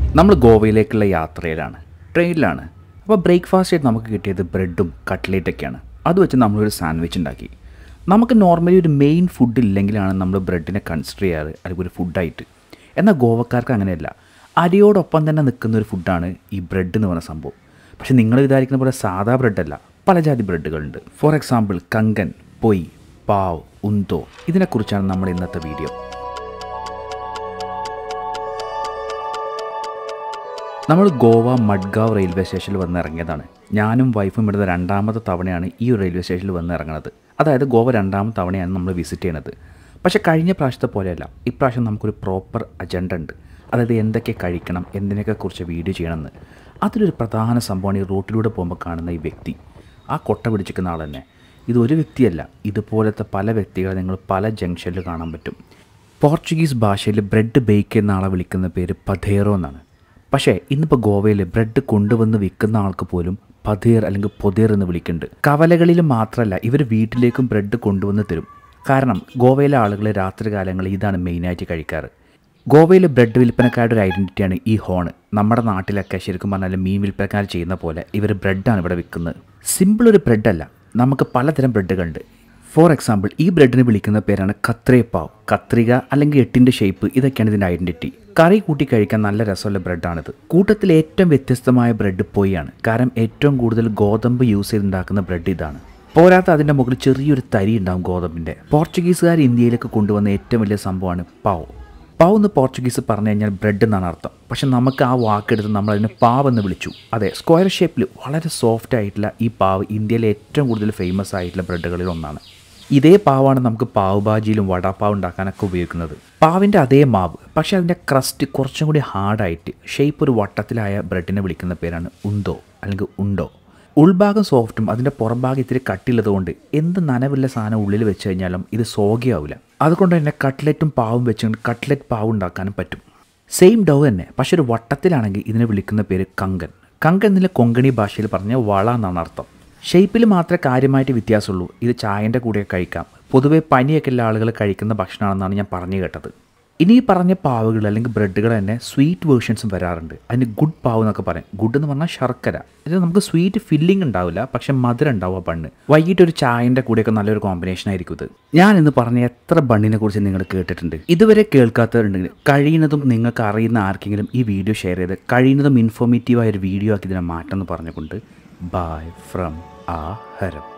നമ്മൾ ഗോവയിലേക്കുള്ള യാത്രയിലാണ് ട്രെയിനിലാണ് അപ്പോൾ ബ്രേക്ക്ഫാസ്റ്റ് ആയിട്ട് നമുക്ക് കിട്ടിയത് ബ്രെഡും കട്ട്ലേറ്റൊക്കെയാണ് അത് വെച്ച് നമ്മളൊരു സാൻഡ്വിച്ച് ഉണ്ടാക്കി നമുക്ക് നോർമലി ഒരു മെയിൻ ഫുഡ് ഇല്ലെങ്കിലാണ് നമ്മൾ ബ്രെഡിനെ കൺസിഡർ ചെയ്യാറ് അല്ലെങ്കിൽ ഒരു ഫുഡായിട്ട് എന്നാൽ ഗോവക്കാർക്ക് അങ്ങനെയല്ല അരിയോടൊപ്പം തന്നെ നിൽക്കുന്ന ഒരു ഫുഡാണ് ഈ ബ്രെഡ് എന്ന് പറയുന്ന സംഭവം പക്ഷെ നിങ്ങൾ വിചാരിക്കുന്ന പോലെ സാധാ ബ്രെഡല്ല പല ജാതി ബ്രെഡുകളുണ്ട് ഫോർ എക്സാമ്പിൾ കങ്കൻ പൊയ് പാവ് ഉന്തോ ഇതിനെക്കുറിച്ചാണ് നമ്മുടെ ഇന്നത്തെ വീഡിയോ നമ്മൾ ഗോവ മഡ്ഗാവ് റെയിൽവേ സ്റ്റേഷനിൽ വന്ന് ഇറങ്ങിയതാണ് ഞാനും വൈഫും ഇവിടുത്തെ രണ്ടാമത്തെ തവണയാണ് ഈ ഒരു റെയിൽവേ സ്റ്റേഷനിൽ വന്ന് ഇറങ്ങുന്നത് അതായത് ഗോവ രണ്ടാമത്തെ തവണയാണ് നമ്മൾ വിസിറ്റ് ചെയ്യുന്നത് പക്ഷേ കഴിഞ്ഞ പ്രാവശ്യത്തെ പോലെയല്ല ഇപ്രാവശ്യം നമുക്കൊരു പ്രോപ്പർ അജണ്ട ഉണ്ട് അതായത് എന്തൊക്കെ കഴിക്കണം എന്തിനൊക്കെ കുറിച്ച് വീഡിയോ ചെയ്യണമെന്ന് അതിലൊരു പ്രധാന സംഭവമാണ് ഈ റൂട്ടിലൂടെ പോകുമ്പോൾ കാണുന്ന ഈ വ്യക്തി ആ കൊട്ട പിടിച്ചിരിക്കുന്ന ആൾ തന്നെ ഇതൊരു വ്യക്തിയല്ല ഇതുപോലത്തെ പല വ്യക്തികളെ നിങ്ങൾ പല ജംഗ്ഷനിൽ കാണാൻ പറ്റും പോർച്ചുഗീസ് ഭാഷയിൽ ബ്രെഡ് ബേക്ക് എന്ന ആളെ വിളിക്കുന്ന പേര് പഥേറോ എന്നാണ് പക്ഷേ ഇന്നിപ്പോൾ ഗോവയിൽ ബ്രെഡ് കൊണ്ടുവന്ന് വിൽക്കുന്ന ആൾക്ക് പോലും പതീർ അല്ലെങ്കിൽ പൊതീർ എന്ന് വിളിക്കുന്നുണ്ട് കവലകളിൽ മാത്രമല്ല ഇവർ വീട്ടിലേക്കും ബ്രെഡ് കൊണ്ടുവന്ന് തരും കാരണം ഗോവയിലെ ആളുകൾ രാത്രി കാലങ്ങളിൽ ഇതാണ് മെയിനായിട്ട് കഴിക്കാറ് ഗോവയിലെ ബ്രെഡ് വിൽപ്പനക്കാരുടെ ഒരു ഐഡൻറ്റിറ്റിയാണ് ഈ ഹോണ് നമ്മുടെ നാട്ടിലൊക്കെ ശരിക്കും പറഞ്ഞാൽ മീൻ വിൽപ്പനക്കാർ ചെയ്യുന്ന പോലെ ഇവർ ബ്രെഡാണ് ഇവിടെ വിൽക്കുന്നത് സിമ്പിൾ ഒരു ബ്രെഡല്ല നമുക്ക് പലതരം ബ്രെഡുകളുണ്ട് ഫോർ എക്സാമ്പിൾ ഈ ബ്രെഡിന് വിളിക്കുന്ന പേരാണ് കത്രേപ്പാവ് കത്രിക അല്ലെങ്കിൽ എട്ടിൻ്റെ ഷേപ്പ് ഇതൊക്കെയാണ് ഇതിൻ്റെ ഐഡൻറ്റിറ്റി കറി കൂട്ടി കഴിക്കാൻ നല്ല രസമുള്ള ബ്രെഡാണിത് കൂട്ടത്തിൽ ഏറ്റവും വ്യത്യസ്തമായ ബ്രെഡ് പൊയ്യാണ് കാരണം ഏറ്റവും കൂടുതൽ ഗോതമ്പ് യൂസ് ചെയ്തുണ്ടാക്കുന്ന ബ്രെഡ് ഇതാണ് പോരാത്ത അതിൻ്റെ മുകളിൽ ചെറിയൊരു തരി ഉണ്ടാവും ഗോതമ്പിൻ്റെ പോർച്ചുഗീസുകാർ ഇന്ത്യയിലേക്ക് കൊണ്ടുവന്ന ഏറ്റവും വലിയ സംഭവമാണ് പാവ് പാവ് എന്ന് പോർച്ചുഗീസ് പറഞ്ഞു കഴിഞ്ഞാൽ ബ്രെഡ് എന്നാണ് അർത്ഥം പക്ഷെ നമുക്ക് ആ വാക്കെടുത്ത് നമ്മൾ അതിനെ പാവ് എന്ന് വിളിച്ചു അതെ സ്ക്വയർ ഷേപ്പിൽ വളരെ സോഫ്റ്റ് ആയിട്ടുള്ള ഈ പാവ് ഇന്ത്യയിലെ ഏറ്റവും കൂടുതൽ ഫേമസ് ആയിട്ടുള്ള ബ്രെഡുകളിൽ ഒന്നാണ് ഇതേ പാവാണ് നമുക്ക് പാവ് ഭാജിയിലും വടാപ്പാവ് ഉണ്ടാക്കാനൊക്കെ ഉപയോഗിക്കുന്നത് പാവിൻ്റെ അതേ മാവ് പക്ഷേ അതിൻ്റെ ക്രസ്റ്റ് കുറച്ചും കൂടി ഹാർഡായിട്ട് ഷേപ്പ് ഒരു വട്ടത്തിലായ ബ്രെഡിനെ വിളിക്കുന്ന പേരാണ് ഉന്തോ അല്ലെങ്കിൽ ഉണ്ടോ ഉൾഭാഗം സോഫ്റ്റും അതിൻ്റെ പുറംഭാഗം ഇത്തിരി കട്ടിയുള്ളതുകൊണ്ട് എന്ത് നനവുള്ള സാധനം ഉള്ളിൽ വെച്ച് കഴിഞ്ഞാലും ഇത് സോഗിയാവില്ല അതുകൊണ്ട് തന്നെ കട്ട്ലറ്റും പാവും വെച്ചുകൊണ്ട് കട്ട്ലറ്റ് പാവ് ഉണ്ടാക്കാനും പറ്റും സെയിം ഡോ തന്നെ പക്ഷെ ഒരു വട്ടത്തിലാണെങ്കിൽ ഇതിനെ വിളിക്കുന്ന പേര് കങ്കൻ കങ്കൻ എന്നിലെ കൊങ്കണി ഭാഷയിൽ പറഞ്ഞ വള എന്നാണ് അർത്ഥം ഷേപ്പിൽ മാത്രമേ കാര്യമായിട്ട് വ്യത്യാസമുള്ളൂ ഇത് ചായൻ്റെ കൂടെ കഴിക്കാം പൊതുവേ പനിയൊക്കെ ഉള്ള ആളുകൾ കഴിക്കുന്ന ഭക്ഷണമാണെന്നാണ് ഞാൻ പറഞ്ഞു കേട്ടത് ഇനി ഈ പറഞ്ഞ പാവുകൾ അല്ലെങ്കിൽ ബ്രെഡുകൾ തന്നെ സ്വീറ്റ് വേർഷൻസും വരാറുണ്ട് അതിന് ഗുഡ് പാവ് എന്നൊക്കെ പറയും ഗുഡ് എന്ന് പറഞ്ഞാൽ ശർക്കര ഇത് നമുക്ക് സ്വീറ്റ് ഫില്ലിംഗ് ഉണ്ടാവില്ല പക്ഷെ മധുരം ഉണ്ടാവും ആ ബണ്ണ് വൈകിട്ട് ഒരു ചായൻ്റെ കൂടെയൊക്കെ നല്ലൊരു കോമ്പിനേഷൻ ആയിരിക്കും ഇത് ഞാൻ ഇന്ന് പറഞ്ഞ എത്ര ബണ്ണിനെ കുറിച്ച് നിങ്ങൾ കേട്ടിട്ടുണ്ട് ഇതുവരെ കേൾക്കാത്തവരുണ്ടെങ്കിൽ കഴിയുന്നതും നിങ്ങൾക്ക് അറിയുന്ന ആർക്കെങ്കിലും ഈ വീഡിയോ ഷെയർ ചെയ്ത് കഴിയുന്നതും ഇൻഫോർമേറ്റീവായ ഒരു വീഡിയോ ആക്കി ഇതിനെ മാറ്റം എന്ന് പറഞ്ഞുകൊണ്ട് ബൈ ഫ്രം ആ ഹരം